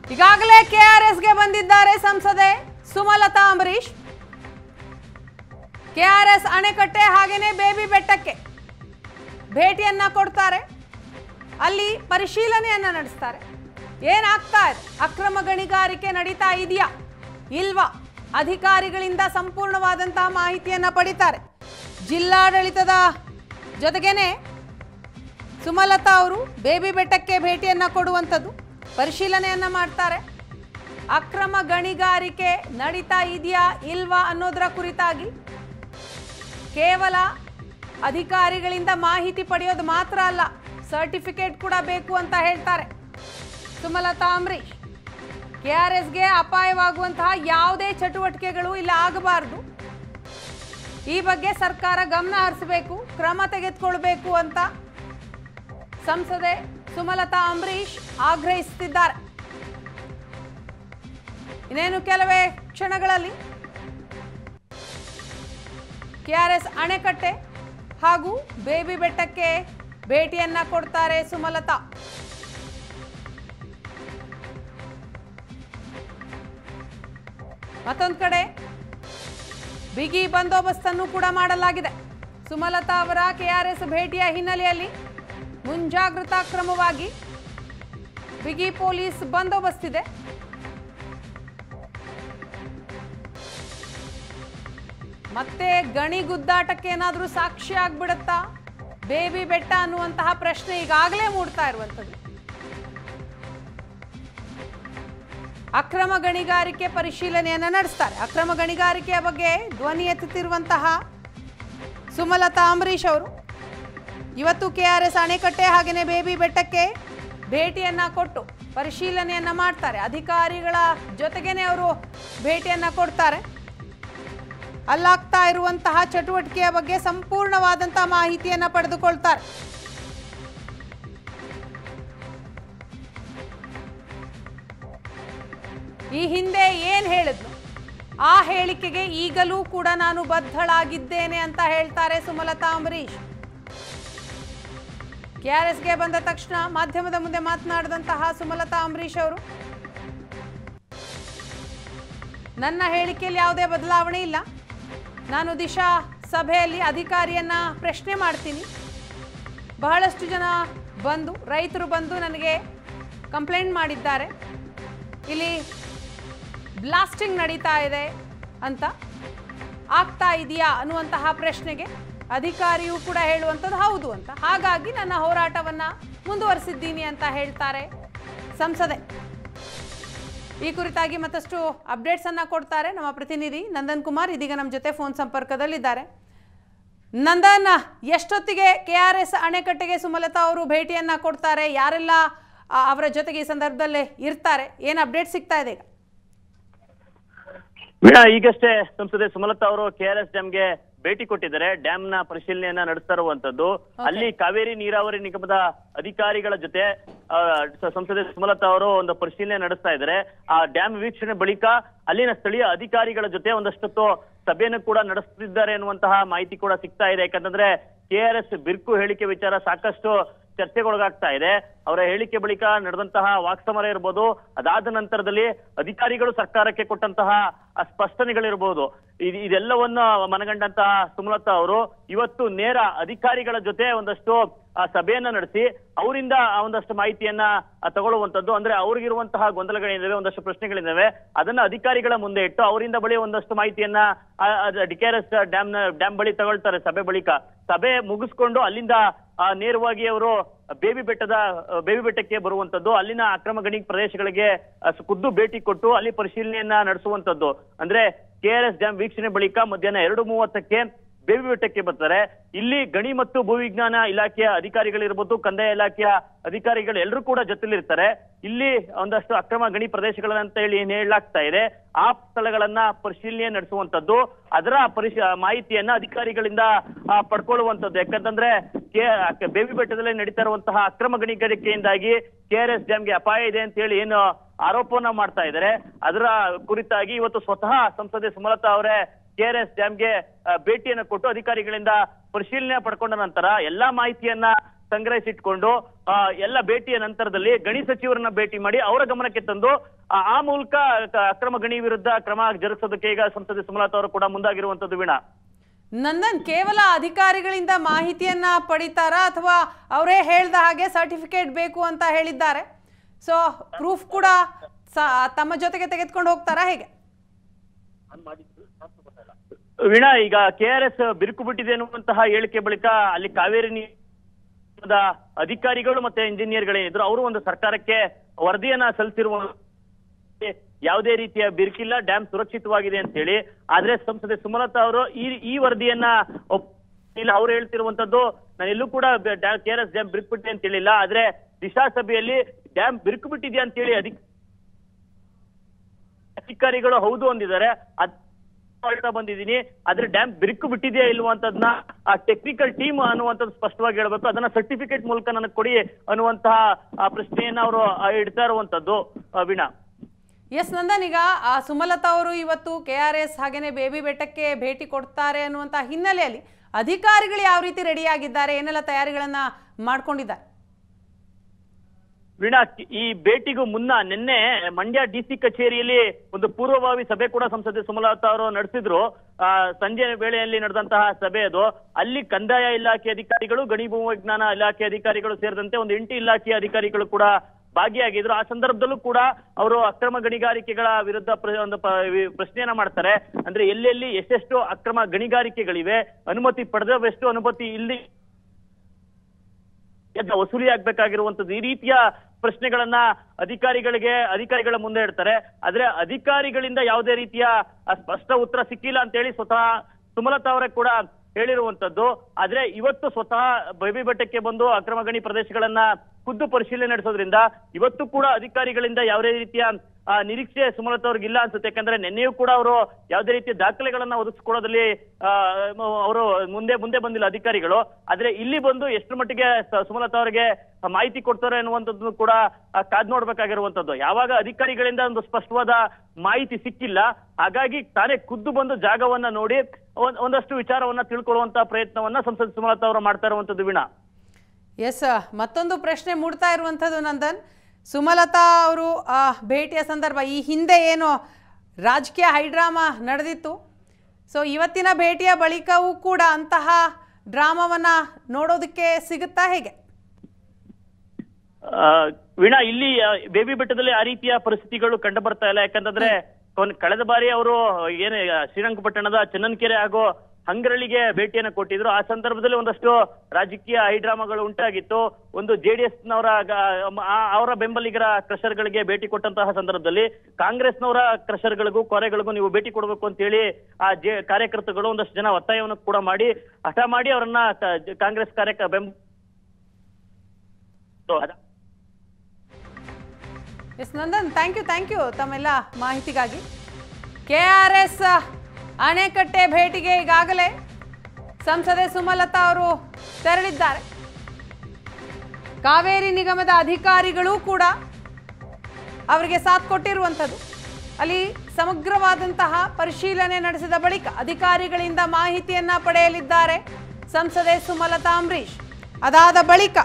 ಈಗಾಗಲೇ ಕೆಆರ್ಎಸ್ಗೆ ಬಂದಿದ್ದಾರೆ ಸಂಸದೆ ಸುಮಲತಾ ಅಂಬರೀಶ್ ಕೆಆರ್ಎಸ್ ಅಣೆಕಟ್ಟೆ ಹಾಗೇನೆ ಬೇಬಿ ಬೆಟ್ಟಕ್ಕೆ ಭೇಟಿಯನ್ನ ಕೊಡ್ತಾರೆ ಅಲ್ಲಿ ಪರಿಶೀಲನೆಯನ್ನ ನಡೆಸ್ತಾರೆ ಏನಾಗ್ತಾ ಇದೆ ಅಕ್ರಮ ಗಣಿಗಾರಿಕೆ ನಡೀತಾ ಇದೆಯಾ ಇಲ್ವಾ ಅಧಿಕಾರಿಗಳಿಂದ ಸಂಪೂರ್ಣವಾದಂತಹ ಮಾಹಿತಿಯನ್ನ ಪಡಿತಾರೆ ಜಿಲ್ಲಾಡಳಿತದ ಜೊತೆಗೇನೆ ಸುಮಲತಾ ಅವರು ಬೇಬಿ ಬೆಟ್ಟಕ್ಕೆ ಭೇಟಿಯನ್ನ ಕೊಡುವಂಥದ್ದು ಪರಿಶೀಲನೆಯನ್ನ ಮಾಡ್ತಾರೆ ಅಕ್ರಮ ಗಣಿಗಾರಿಕೆ ನಡೀತಾ ಇದೆಯಾ ಇಲ್ವಾ ಅನ್ನೋದರ ಕುರಿತಾಗಿ ಕೇವಲ ಅಧಿಕಾರಿಗಳಿಂದ ಮಾಹಿತಿ ಪಡೆಯೋದು ಮಾತ್ರ ಅಲ್ಲ ಸರ್ಟಿಫಿಕೇಟ್ ಕೂಡ ಬೇಕು ಅಂತ ಹೇಳ್ತಾರೆ ಸುಮಲತಾ ಅಂಬರೀಶ್ ಕೆ ಆರ್ ಎಸ್ಗೆ ಅಪಾಯವಾಗುವಂತಹ ಯಾವುದೇ ಚಟುವಟಿಕೆಗಳು ಇಲ್ಲಿ ಆಗಬಾರದು ಈ ಬಗ್ಗೆ ಸರ್ಕಾರ ಗಮನ ಹರಿಸಬೇಕು ಕ್ರಮ ತೆಗೆದುಕೊಳ್ಬೇಕು ಅಂತ ಸಂಸದೆ ಸುಮಲತಾ ಅಂಬರೀಶ್ ಆಗ್ರಹಿಸುತ್ತಿದ್ದಾರೆ ಇನ್ನೇನು ಕೆಲವೇ ಕ್ಷಣಗಳಲ್ಲಿ ಕೆಆರ್ಎಸ್ ಅಣೆಕಟ್ಟೆ ಹಾಗೂ ಬೇಬಿ ಬೆಟ್ಟಕ್ಕೆ ಭೇಟಿಯನ್ನ ಕೊಡ್ತಾರೆ ಸುಮಲತಾ ಮತ್ತೊಂದು ಕಡೆ ಬಿಗಿ ಬಂದೋಬಸ್ತನ್ನು ಕೂಡ ಮಾಡಲಾಗಿದೆ ಸುಮಲತಾ ಅವರ ಕೆಆರ್ಎಸ್ ಭೇಟಿಯ ಹಿನ್ನೆಲೆಯಲ್ಲಿ ಮುಂಜಾಗ್ರತಾ ಕ್ರಮವಾಗಿ ಬಿಗಿ ಪೊಲೀಸ್ ಬಂದೋಬಸ್ತ್ ಇದೆ ಮತ್ತೆ ಗಣಿ ಗುದ್ದಾಟಕ್ಕೆ ಏನಾದರೂ ಸಾಕ್ಷಿ ಆಗ್ಬಿಡುತ್ತಾ ಬೇಬಿ ಬೆಟ್ಟ ಅನ್ನುವಂತಹ ಪ್ರಶ್ನೆ ಈಗಾಗಲೇ ಮೂಡ್ತಾ ಇರುವಂಥದ್ದು ಅಕ್ರಮ ಗಣಿಗಾರಿಕೆ ಪರಿಶೀಲನೆಯನ್ನ ನಡೆಸ್ತಾರೆ ಅಕ್ರಮ ಗಣಿಗಾರಿಕೆಯ ಬಗ್ಗೆ ಧ್ವನಿ ಎತ್ತುತ್ತಿರುವಂತಹ ಸುಮಲತಾ ಅಂಬರೀಶ್ ಅವರು ಇವತ್ತು ಕೆ ಆರ್ ಎಸ್ ಅಣೆಕಟ್ಟೆ ಹಾಗೆಯೇ ಬೇಬಿ ಬೆಟ್ಟಕ್ಕೆ ಭೇಟಿಯನ್ನ ಕೊಟ್ಟು ಪರಿಶೀಲನೆಯನ್ನ ಮಾಡ್ತಾರೆ ಅಧಿಕಾರಿಗಳ ಜೊತೆಗೇನೆ ಅವರು ಭೇಟಿಯನ್ನ ಕೊಡ್ತಾರೆ ಅಲ್ಲಾಗ್ತಾ ಇರುವಂತಹ ಚಟುವಟಿಕೆಯ ಬಗ್ಗೆ ಸಂಪೂರ್ಣವಾದಂತಹ ಮಾಹಿತಿಯನ್ನ ಪಡೆದುಕೊಳ್ತಾರೆ ಈ ಹಿಂದೆ ಏನ್ ಹೇಳಿದ್ನು ಆ ಹೇಳಿಕೆಗೆ ಈಗಲೂ ಕೂಡ ನಾನು ಬದ್ಧಳಾಗಿದ್ದೇನೆ ಅಂತ ಹೇಳ್ತಾರೆ ಸುಮಲತಾ ಅಂಬರೀಶ್ ಕೆಆರ್ಎಸ್ಗೆ ಬಂದ ತಕ್ಷಣ ಮಾಧ್ಯಮದ ಮುಂದೆ ಮಾತನಾಡಿದಂತಹ ಸುಮಲತಾ ಅಂಬರೀಶ್ ಅವರು ನನ್ನ ಹೇಳಿಕೆಯಲ್ಲಿ ಯಾವುದೇ ಬದಲಾವಣೆ ಇಲ್ಲ ನಾನು ದಿಶಾ ಸಭೆಯಲ್ಲಿ ಅಧಿಕಾರಿಯನ್ನ ಪ್ರಶ್ನೆ ಮಾಡ್ತೀನಿ ಬಹಳಷ್ಟು ಜನ ಬಂದು ರೈತರು ಬಂದು ನನಗೆ ಕಂಪ್ಲೇಂಟ್ ಮಾಡಿದ್ದಾರೆ ಇಲ್ಲಿ ಬ್ಲಾಸ್ಟಿಂಗ್ ನಡೀತಾ ಇದೆ ಅಂತ ಆಗ್ತಾ ಇದೆಯಾ ಅನ್ನುವಂತಹ ಪ್ರಶ್ನೆಗೆ ಅಧಿಕಾರಿಯು ಕೂಡ ಹೇಳುವಂಥದ್ದು ಹೌದು ಅಂತ ಹಾಗಾಗಿ ನನ್ನ ಹೋರಾಟವನ್ನ ಮುಂದುವರಿಸಿದ್ದೀನಿ ಅಂತ ಹೇಳ್ತಾರೆ ಸಂಸದೆ ಈ ಕುರಿತಾಗಿ ಮತ್ತಷ್ಟು ಅಪ್ಡೇಟ್ಸ್ ಅನ್ನ ಕೊಡ್ತಾರೆ ನಮ್ಮ ಪ್ರತಿನಿಧಿ ನಂದನ್ ಕುಮಾರ್ ಇದೀಗ ನಮ್ಮ ಜೊತೆ ಫೋನ್ ಸಂಪರ್ಕದಲ್ಲಿದ್ದಾರೆ ನಂದನ್ ಎಷ್ಟೊತ್ತಿಗೆ ಕೆ ಆರ್ ಎಸ್ ಅಣೆಕಟ್ಟೆಗೆ ಸುಮಲತಾ ಅವರು ಭೇಟಿಯನ್ನ ಕೊಡ್ತಾರೆ ಯಾರೆಲ್ಲ ಆ, ಅವರ ಜೊತೆಗೆ ಈ ಸಂದರ್ಭದಲ್ಲಿ ಇರ್ತಾರೆ ಏನು ಅಪ್ಡೇಟ್ ಸಿಗ್ತಾ ಇದೆ ಈಗ ವೀಣಾ ಈಗಷ್ಟೇ ಸಂಸದೆ ಸುಮಲತಾ ಅವರು ಕೆಆರ್ಎಸ್ ಡ್ಯಾಂಗೆ ಭೇಟಿ ಕೊಟ್ಟಿದ್ದಾರೆ ಡ್ಯಾಮ್ ನ ಪರಿಶೀಲನೆಯನ್ನ ನಡೆಸ್ತಾ ಇರುವಂತದ್ದು ಅಲ್ಲಿ ಕಾವೇರಿ ನೀರಾವರಿ ನಿಗಮದ ಅಧಿಕಾರಿಗಳ ಜೊತೆ ಆ, ಸ- ಸಂಸದೆ ಸುಮಲತಾ ಅವರು ಒಂದು ಪರಿಶೀಲನೆ ನಡೆಸ್ತಾ ಇದ್ದಾರೆ ಆ ಡ್ಯಾಮ್ ವೀಕ್ಷಣೆ ಬಳಿಕ ಅಲ್ಲಿನ ಸ್ಥಳೀಯ ಅಧಿಕಾರಿಗಳ ಜೊತೆ ಒಂದಷ್ಟು ಸಭೆಯನ್ನು ಕೂಡ ನಡೆಸ್ತಿದ್ದಾರೆ ಅನ್ನುವಂತಹ ಮಾಹಿತಿ ಕೂಡ ಸಿಗ್ತಾ ಇದೆ ಯಾಕಂತಂದ್ರೆ ಕೆಆರ್ಎಸ್ ಬಿರ್ಕು ಹೇಳಿಕೆ ವಿಚಾರ ಸಾಕಷ್ಟು ಚರ್ಚೆಗೊಳಗಾಗ್ತಾ ಇದೆ ಅವರ ಹೇಳಿಕೆ ಬಳಿಕ ನಡೆದಂತಹ ವಾಕ್ಸಮರ ಇರ್ಬೋದು ಅದಾದ ನಂತರದಲ್ಲಿ ಅಧಿಕಾರಿಗಳು ಸರ್ಕಾರಕ್ಕೆ ಕೊಟ್ಟಂತಹ ಆ ಸ್ಪಷ್ಟನೆಗಳಿರ್ಬೋದು ಇದ್- ಇದೆಲ್ಲವನ್ನ ಮನಗಂಡಂತಹ ಸುಮಲತಾ ಅವರು ಇವತ್ತು ನೇರ ಅಧಿಕಾರಿಗಳ ಜೊತೆ ಒಂದಷ್ಟು ಆ ಸಭೆಯನ್ನ ನಡೆಸಿ ಅವರಿಂದ ಒಂದಷ್ಟು ಮಾಹಿತಿಯನ್ನ ಆ, ತಗೊಳ್ಳುವಂತದ್ದು ಅಂದ್ರೆ ಅವ್ರಿಗಿರುವಂತಹ ಗೊಂದಲಗಳಿದ್ದಾವೆ ಒಂದಷ್ಟು ಪ್ರಶ್ನೆಗಳಿದ್ದಾವೆ ಅದನ್ನ ಅಧಿಕಾರಿಗಳ ಮುಂದೆ ಇಟ್ಟು ಅವರಿಂದ ಬಳಿ ಒಂದಷ್ಟು ಮಾಹಿತಿಯನ್ನ ಡಿಕೆಆರ್ಎಸ್ ಡ್ಯಾಮ್ ಡ್ಯಾಮ್ ಬಳಿ ತಗೊಳ್ತಾರೆ ಸಭೆ ಬಳಿಕ ಸಭೆ ಮುಗಿಸ್ಕೊಂಡು ಅಲ್ಲಿಂದ ಆ, ನೇರವಾಗಿ ಅವರು ಬೇಬಿ ಬೆಟ್ಟದ ಆ, ಬೇಬಿ ಬೆಟ್ಟಕ್ಕೆ ಬರುವಂತದ್ದು ಅಲ್ಲಿನ ಅಕ್ರಮ ಗಣಿ ಪ್ರದೇಶಗಳಿಗೆ ಆ, ಸ- ಖುದ್ದು ಭೇಟಿ ಕೊಟ್ಟು ಅಲ್ಲಿ ಪರಿಶೀಲನೆಯನ್ನ ನಡೆಸುವಂತದ್ದು ಅಂದ್ರೆ ಕೆಆರ್ಎಸ್ ಡ್ಯಾಮ್ ವೀಕ್ಷಣೆ ಬಳಿಕ ಮಧ್ಯಾಹ್ನ ಎರಡು ಮೂವತ್ತಕ್ಕೆ ಬೇಬಿ ಬೆಟ್ಟಕ್ಕೆ ಬರ್ತಾರೆ ಇಲ್ಲಿ ಗಣಿ ಮತ್ತು ಭೂವಿಜ್ಞಾನ ಇಲಾಖೆಯ ಅಧಿಕಾರಿಗಳಿರ್ಬೋದು ಕಂದಾಯ ಇಲಾಖೆಯ ಅಧಿಕಾರಿಗಳು ಎಲ್ಲರೂ ಕೂಡ ಜೊತೆಲಿರ್ತಾರೆ ಇಲ್ಲಿ ಒಂದಷ್ಟು ಅಕ್ರಮ ಗಣಿ ಪ್ರದೇಶಗಳಂತ ಹೇಳಿ ಏನ್ ಹೇಳಲಾಗ್ತಾ ಇದೆ ಆ ಸ್ಥಳಗಳನ್ನ ಪರಿಶೀಲನೆ ನಡೆಸುವಂತದ್ದು ಅದರ ಪರಿಶ ಮಾಹಿತಿಯನ್ನ ಅಧಿಕಾರಿಗಳಿಂದ ಆ, ಪಡ್ಕೊಳ್ಳುವಂತದ್ದು ಯಾಕಂತಂದ್ರೆ ಕೆ ಬೇಬಿ ಬೆಟ್ಟದಲ್ಲಿ ನಡೀತಾ ಇರುವಂತಹ ಅಕ್ರಮ ಗಣಿಗಾರಿಕೆಯಿಂದಾಗಿ ಕೆಆರ್ಎಸ್ ಡ್ಯಾಮ್ಗೆ ಅಪಾಯ ಇದೆ ಅಂತ ಹೇಳಿ ಏನು ಆರೋಪವನ್ನ ಮಾಡ್ತಾ ಇದ್ದಾರೆ ಅದರ ಕುರಿತಾಗಿ ಇವತ್ತು ಸ್ವತಃ ಸಂಸದೆ ಸುಮಲತಾ ಅವರೇ ಕೆಆರ್ಎಸ್ ಡ್ಯಾಮ್ಗೆ ಆ, ಭೇಟಿಯನ್ನು ಕೊಟ್ಟು ಅಧಿಕಾರಿಗಳಿಂದ ಪರಿಶೀಲನೆ ಪಡ್ಕೊಂಡ ನಂತರ ಎಲ್ಲಾ ಮಾಹಿತಿಯನ್ನ ಸಂಗ್ರಹಿಸಿಟ್ಕೊಂಡು ಆ, ಎಲ್ಲ ಭೇಟಿಯ ನಂತರದಲ್ಲಿ ಗಣಿ ಸಚಿವರನ್ನ ಭೇಟಿ ಮಾಡಿ ಅವರ ಗಮನಕ್ಕೆ ತಂದು ಆ ಆ ಮೂಲಕ ಕ- ಅಕ್ರಮ ಗಣಿ ವಿರುದ್ಧ ಕ್ರಮ ಜರುಗಿಸೋದಕ್ಕೆ ಈಗ ಸಂಸದೆ ಸುಮಲತಾ ಅವರು ಕೂಡ ಮುಂದಾಗಿರುವಂತದ್ದು ವೀಣಾ ನಂದನ್ ಕೇವಲ ಅಧಿಕಾರಿಗಳಿಂದ ಮಾಹಿತಿಯನ್ನ ಪಡಿತಾರಾ ಅಥವಾ ಅವರೇ ಹೇಳ್ದ ಹಾಗೆ ಸರ್ಟಿಫಿಕೇಟ್ ಬೇಕು ಅಂತ ಹೇಳಿದ್ದಾರೆ ಸೊ ಪ್ರೂಫ್ ಕೂಡ ಸ- ತಮ್ಮ ಜೊತೆಗೆ ತೆಗೆದುಕೊಂಡು ಹೋಗ್ತಾರಾ ಹೇಗೆ ವೀಣಾ ಈಗ ಕೆ ಆರ್ ಎಸ್ ಬಿರುಕು ಬಿಟ್ಟಿದೆ ಅನ್ನುವಂತಹ ಹೇಳಿಕೆ ಬಳಿಕ ಅಲ್ಲಿ ಕಾವೇರಿ ನೀರಿನ ಅಧಿಕಾರಿಗಳು ಮತ್ತೆ ಇಂಜಿನಿಯರ್ಗಳೇನಿದ್ರು ಅವರು ಒಂದು ಸರ್ಕಾರಕ್ಕೆ ವರದಿಯನ್ನ ಸಲ್ಲಿಸಿರುವ ಯಾವುದೇ ರೀತಿಯ ಬಿರುಕಿಲ್ಲ ಡ್ಯಾಮ್ ಸುರಕ್ಷಿತವಾಗಿದೆ ಅಂತ ಹೇಳಿ ಆದ್ರೆ ಸಂಸದೆ ಸುಮಲತಾ ಅವರು ಈ ಈ ವರದಿಯನ್ನ ಒಪ್- ಇಲ್ಲ ಅವ್ರು ಹೇಳ್ತಿರುವಂತದ್ದು ನಾನು ಎಲ್ಲೂ ಕೂಡ ಕೆ ಆರ್ ಎಸ್ ಡ್ಯಾಮ್ ಬಿರುಕು ಬಿಟ್ಟಿದೆ ಅಂತ ಹೇಳಿಲ್ಲ ಆದ್ರೆ ದಿಶಾ ಸಭೆಯಲ್ಲಿ ಡ್ಯಾಮ್ ಬಿರುಕು ಬಿಟ್ಟಿದೆ ಅಂತ ಹೇಳಿ ಅಧಿಕ ಅಧಿಕಾರಿಗಳು ಹೌದು ಅಂದಿದ್ದಾರೆ ಅದ್ ಹೇಳ್ತಾ ಬಂದಿದ್ದೀನಿ ಆದ್ರೆ ಡ್ಯಾಮ್ ಬಿರುಕು ಬಿಟ್ಟಿದೆಯಾ ಇಲ್ವಾ ಅಂತದ್ನ ಆ ಟೆಕ್ನಿಕಲ್ ಟೀಮ್ ಅನ್ನುವಂಥದ್ದು ಸ್ಪಷ್ಟವಾಗಿ ಹೇಳ್ಬೇಕು ಅದನ್ನ ಸರ್ಟಿಫಿಕೇಟ್ ಮೂಲಕ ನನಗೆ ಕೊಡಿ ಅನ್ನುವಂತಹ ಆ ಪ್ರಶ್ನೆಯನ್ನ ಅವರು ಇಡ್ತಾ ಇರುವಂತದ್ದು ಆ, ವೀಣಾ ಎಸ್ ನಂದನ್ ಈಗ ಆ ಸುಮಲತಾ ಅವರು ಇವತ್ತು ಕೆ ಆರ್ ಎಸ್ ಹಾಗೇನೆ ಬೇಬಿ ಬೆಟ್ಟಕ್ಕೆ ಭೇಟಿ ಕೊಡ್ತಾರೆ ಅನ್ನುವಂಥ ಹಿನ್ನೆಲೆಯಲ್ಲಿ ಅಧಿಕಾರಿಗಳು ಯಾವ ರೀತಿ ರೆಡಿಯಾಗಿದ್ದಾರೆ ಏನೆಲ್ಲ ತಯಾರಿಗಳನ್ನ ಮಾಡ್ಕೊಂಡಿದ್ದಾರೆ ವೀಣಾ ಈ ಭೇಟಿಗೂ ಮುನ್ನ ನಿನ್ನೆ ಮಂಡ್ಯ ಡಿಸಿ ಕಚೇರಿಯಲ್ಲಿ ಒಂದು ಪೂರ್ವಭಾವಿ ಸಭೆ ಕೂಡ ಸಂಸದೆ ಸುಮಲತಾ ಅವರು ನಡೆಸಿದ್ರು ಆ, ಸಂಜೆ ವೇಳೆಯಲ್ಲಿ ನಡೆದಂತಹ ಸಭೆ ಅದು ಅಲ್ಲಿ ಕಂದಾಯ ಇಲಾಖೆ ಅಧಿಕಾರಿಗಳು ಗಣಿ ಭೂವಿಜ್ಞಾನ ಇಲಾಖೆ ಅಧಿಕಾರಿಗಳು ಸೇರಿದಂತೆ ಒಂದು ಎಂಟು ಇಲಾಖೆಯ ಅಧಿಕಾರಿಗಳು ಕೂಡ ಭಾಗಿಯಾಗಿದ್ರು ಆ ಸಂದರ್ಭದಲ್ಲೂ ಕೂಡ ಅವರು ಅಕ್ರಮ ಗಣಿಗಾರಿಕೆಗಳ ವಿರುದ್ಧ ಪ್ರ- ಒಂದು ಪ- ವಿ- ಪ್ರಶ್ನೆಯನ್ನ ಮಾಡ್ತಾರೆ ಅಂದ್ರೆ ಎಲ್ಲೆಲ್ಲಿ ಎಷ್ಟೆಷ್ಟು ಅಕ್ರಮ ಗಣಿಗಾರಿಕೆಗಳಿವೆ ಅನುಮತಿ ಪಡೆದವೆಷ್ಟು ಅನುಮತಿ ಇಲ್ಲಿ ಯಜ್ಞ ವಸೂಲಿ ಆಗ್ಬೇಕಾಗಿರುವಂತದ್ದು ಈ ರೀತಿಯ ಪ್ರಶ್ನೆಗಳನ್ನ ಅಧಿಕಾರಿಗಳಿಗೆ ಅಧಿಕಾರಿಗಳ ಮುಂದೆ ಇಡ್ತಾರೆ ಆದ್ರೆ ಅಧಿಕಾರಿಗಳಿಂದ ಯಾವುದೇ ರೀತಿಯ ಆ, ಸ್ಪಷ್ಟ ಉತ್ತರ ಸಿಕ್ಕಿಲ್ಲ ಅಂತ ಹೇಳಿ ಸ್ವತಃ ಸುಮಲತಾ ಅವರೇ ಕೂಡ ಹೇಳಿರುವಂತದ್ದು ಆದ್ರೆ ಇವತ್ತು ಸ್ವತಃ ಬೇಬಿ ಬೆಟ್ಟಕ್ಕೆ ಬಂದು ಅಕ್ರಮ ಗಣಿ ಪ್ರದೇಶಗಳನ್ನ ಖುದ್ದು ಪರಿಶೀಲನೆ ನಡೆಸೋದ್ರಿಂದ ಇವತ್ತು ಕೂಡ ಅಧಿಕಾರಿಗಳಿಂದ ಯಾವುದೇ ರೀತಿಯ ಆ, ನಿರೀಕ್ಷೆ ಸುಮಲತಾ ಅವ್ರಿಗೆ ಇಲ್ಲ ಅನ್ಸುತ್ತೆ ಯಾಕಂದ್ರೆ ನಿನ್ನೆಯೂ ಕೂಡ ಅವರು ಯಾವುದೇ ರೀತಿಯ ದಾಖಲೆಗಳನ್ನ ಒದಗಿಸ್ಕೊಡೋದ್ರಲ್ಲಿ ಅವರು ಮುಂದೆ ಮುಂದೆ ಬಂದಿಲ್ಲ ಅಧಿಕಾರಿಗಳು ಆದ್ರೆ ಇಲ್ಲಿ ಬಂದು ಎಷ್ಟು ಮಟ್ಟಿಗೆ ಸ- ಸುಮಲತಾ ಅವರಿಗೆ ಮಾಹಿತಿ ಕೊಡ್ತಾರೆ ಅನ್ನುವಂಥದ್ದು ಕೂಡ ಆ, ಕಾದ್ ನೋಡ್ಬೇಕಾಗಿರುವಂತದ್ದು ಯಾವಾಗ ಅಧಿಕಾರಿಗಳಿಂದ ಒಂದು ಸ್ಪಷ್ಟವಾದ ಮಾಹಿತಿ ಸಿಕ್ಕಿಲ್ಲ ಹಾಗಾಗಿ ತಾನೇ ಖುದ್ದು ಬಂದು ಜಾಗವನ್ನ ನೋಡಿ ಒಂದ್- ಒಂದಷ್ಟು ವಿಚಾರವನ್ನ ತಿಳ್ಕೊಳ್ಳುವಂತ ಪ್ರಯತ್ನವನ್ನ ಸಂಸದ ಸುಮಲತಾ ಅವರು ಮಾಡ್ತಾ ಇರುವಂತದ್ದು ವೀಣಾ ಎಸ್ ಮತ್ತೊಂದು ಪ್ರಶ್ನೆ ಮೂಡ್ತಾ ಇರುವಂಥದ್ದು ನಂದನ್ ಸುಮಲತಾ ಅವರು ಆ, ಭೇಟಿಯ ಸಂದರ್ಭ ಈ ಹಿಂದೆ ಏನು ರಾಜಕೀಯ ಹೈಡ್ರಾಮಾ ನಡೆದಿತ್ತು ಸೊ ಇವತ್ತಿನ ಭೇಟಿಯ ಬಳಿಕವೂ ಕೂಡ ಅಂತಹ ಡ್ರಾಮಾವನ್ನ ನೋಡೋದಕ್ಕೆ ಸಿಗುತ್ತಾ ಹೇಗೆ ಆ, ವೀಣಾ ಇಲ್ಲಿ ಆ, ಬೇಬಿ ಬೆಟ್ಟದಲ್ಲಿ ಆ ರೀತಿಯ ಪರಿಸ್ಥಿತಿಗಳು ಕಂಡು ಬರ್ತಾ ಇಲ್ಲ ಯಾಕಂತಂದ್ರೆ ಕೊನ್- ಕಳೆದ ಬಾರಿ ಅವರು ಏನು ಆ, ಶ್ರೀರಂಗಪಟ್ಟಣದ ಚನ್ನನ್ಕೆರೆ ಹಾಗೂ ಹಂಗರಳಿಗೆ ಭೇಟಿಯನ್ನು ಕೊಟ್ಟಿದ್ರು ಆ ಸಂದರ್ಭದಲ್ಲಿ ಒಂದಷ್ಟು ರಾಜಕೀಯ ಹೈಡ್ರಾಮಾಗಳು ಉಂಟಾಗಿತ್ತು ಒಂದು ಜೆಡಿಎಸ್ ನವರ ಅವರ ಬೆಂಬಲಿಗರ ಕ್ರಷರ್ಗಳಿಗೆ ಭೇಟಿ ಕೊಟ್ಟಂತಹ ಸಂದರ್ಭದಲ್ಲಿ ಕಾಂಗ್ರೆಸ್ನವರ ಕ್ರಷರ್ಗಳಿಗೂ ಕೊರೆಗಳಿಗೂ ನೀವು ಭೇಟಿ ಕೊಡಬೇಕು ಅಂತ ಹೇಳಿ ಆ ಜೆ ಕಾರ್ಯಕರ್ತಗಳು ಒಂದಷ್ಟು ಜನ ಒತ್ತಾಯವನ್ನು ಕೂಡ ಮಾಡಿ ಹಠ ಮಾಡಿ ಅವರನ್ನ ಕ- ಕಾಂಗ್ರೆಸ್ ಕಾರ್ಯಕ ಬೆಂಬ ಅದ- yes Nandan thank you thank you ತಮ್ಮೆಲ್ಲ ಮಾಹಿತಿಗಾಗಿ ಕೆ ಆರ್ ಎಸ್ ಅಣೆಕಟ್ಟೆ ಭೇಟಿಗೆ ಈಗಾಗಲೇ ಸಂಸದೆ ಸುಮಲತಾ ಅವರು ತೆರಳಿದ್ದಾರೆ ಕಾವೇರಿ ನಿಗಮದ ಅಧಿಕಾರಿಗಳೂ ಕೂಡ ಅವರಿಗೆ ಸಾಥ್ ಕೊಟ್ಟಿರುವಂಥದ್ದು ಅಲ್ಲಿ ಸಮಗ್ರವಾದಂತಹ ಪರಿಶೀಲನೆ ನಡೆಸಿದ ಬಳಿಕ ಅಧಿಕಾರಿಗಳಿಂದ ಮಾಹಿತಿಯನ್ನ ಪಡೆಯಲಿದ್ದಾರೆ ಸಂಸದೆ ಸುಮಲತಾ ಅಂಬರೀಶ್ ಅದಾದ ಬಳಿಕ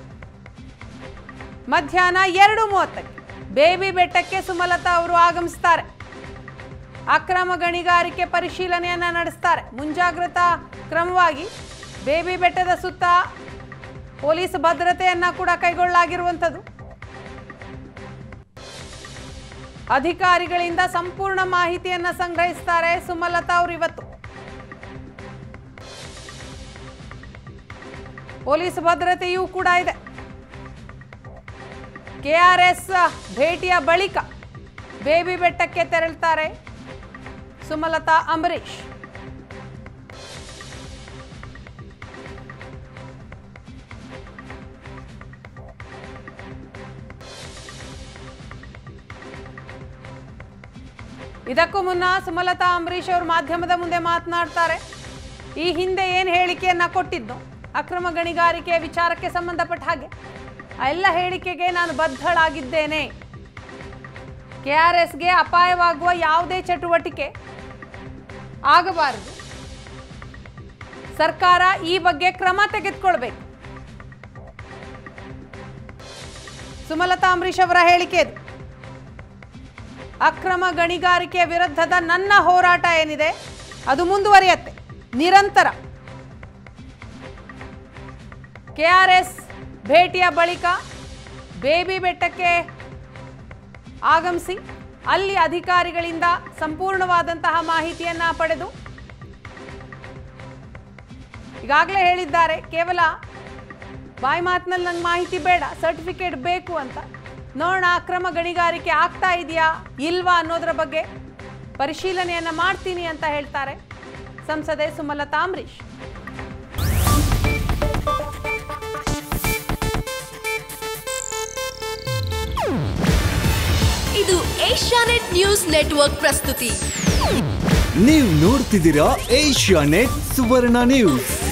ಮಧ್ಯಾಹ್ನ ಎರಡು ಮೂವತ್ತಕ್ಕೆ ಬೇಬಿ ಬೆಟ್ಟಕ್ಕೆ ಸುಮಲತಾ ಅವರು ಆಗಮಿಸ್ತಾರೆ ಅಕ್ರಮ ಗಣಿಗಾರಿಕೆ ಪರಿಶೀಲನೆಯನ್ನ ನಡೆಸ್ತಾರೆ ಮುಂಜಾಗ್ರತಾ ಕ್ರಮವಾಗಿ ಬೇಬಿ ಬೆಟ್ಟದ ಸುತ್ತ ಪೊಲೀಸ್ ಭದ್ರತೆಯನ್ನ ಕೂಡ ಕೈಗೊಳ್ಳಲಾಗಿರುವಂಥದ್ದು ಅಧಿಕಾರಿಗಳಿಂದ ಸಂಪೂರ್ಣ ಮಾಹಿತಿಯನ್ನ ಸಂಗ್ರಹಿಸ್ತಾರೆ ಸುಮಲತಾ ಅವರು ಇವತ್ತು ಪೊಲೀಸ್ ಭದ್ರತೆಯೂ ಕೂಡ ಇದೆ ಕೆಆರ್ಎಸ್ ಭೇಟಿಯ ಬಳಿಕ ಬೇಬಿ ಬೆಟ್ಟಕ್ಕೆ ತೆರಳುತ್ತಾರೆ ಸುಮಲತಾ ಅಂಬರೀಶ್ ಇದಕ್ಕೂ ಮುನ್ನ ಸುಮಲತಾ ಅಂಬರೀಶ್ ಅವರು ಮಾಧ್ಯಮದ ಮುಂದೆ ಮಾತನಾಡ್ತಾರೆ ಈ ಹಿಂದೆ ಏನು ಹೇಳಿಕೆಯನ್ನ ಕೊಟ್ಟಿದ್ದು ಅಕ್ರಮ ಗಣಿಗಾರಿಕೆ ವಿಚಾರಕ್ಕೆ ಸಂಬಂಧಪಟ್ಟ ಹಾಗೆ ಆ ಎಲ್ಲ ಹೇಳಿಕೆಗೆ ನಾನು ಬದ್ಧಳಾಗಿದ್ದೇನೆ ಕೆ ಆರ್ ಎಸ್ಗೆ ಅಪಾಯವಾಗುವ ಯಾವುದೇ ಚಟುವಟಿಕೆ ಆಗಬಾರದು ಸರ್ಕಾರ ಈ ಬಗ್ಗೆ ಕ್ರಮ ತೆಗೆದುಕೊಳ್ಬೇಕು ಸುಮಲತಾ ಅಂಬರೀಶ್ ಅವರ ಹೇಳಿಕೆ ಇದು ಅಕ್ರಮ ಗಣಿಗಾರಿಕೆ ವಿರುದ್ಧದ ನನ್ನ ಹೋರಾಟ ಏನಿದೆ ಅದು ಮುಂದುವರಿಯತ್ತೆ ನಿರಂತರ ಕೆಆರ್ಎಸ್ ಭೇಟಿಯ ಬಳಿಕ ಬೇಬಿ ಬೆಟ್ಟಕ್ಕೆ ಆಗಮಿಸಿ ಅಲ್ಲಿ ಅಧಿಕಾರಿಗಳಿಂದ ಸಂಪೂರ್ಣವಾದಂತಹ ಮಾಹಿತಿಯನ್ನ ಪಡೆದು ಈಗಾಗಲೇ ಹೇಳಿದ್ದಾರೆ ಕೇವಲ ಬಾಯಿ ಮಾತಿನಲ್ಲಿ ನಂಗೆ ಮಾಹಿತಿ ಬೇಡ ಸರ್ಟಿಫಿಕೇಟ್ ಬೇಕು ಅಂತ ನೋಡೋಣ ಅಕ್ರಮ ಗಣಿಗಾರಿಕೆ ಆಗ್ತಾ ಇದೆಯಾ ಇಲ್ವಾ ಅನ್ನೋದ್ರ ಬಗ್ಗೆ ಪರಿಶೀಲನೆಯನ್ನ ಮಾಡ್ತೀನಿ ಅಂತ ಹೇಳ್ತಾರೆ ಸಂಸದೆ ಸುಮಲತಾ ಅಂಬರೀಶ್ ಇದು ಏಷ್ಯಾನೆಟ್ ನ್ಯೂಸ್ ನೆಟ್ವರ್ಕ್ ಪ್ರಸ್ತುತಿ ನೀವು ನೋಡ್ತಿದ್ದೀರಾ ಏಷ್ಯಾ ನೆಟ್ ಸುವರ್ಣ ನ್ಯೂಸ್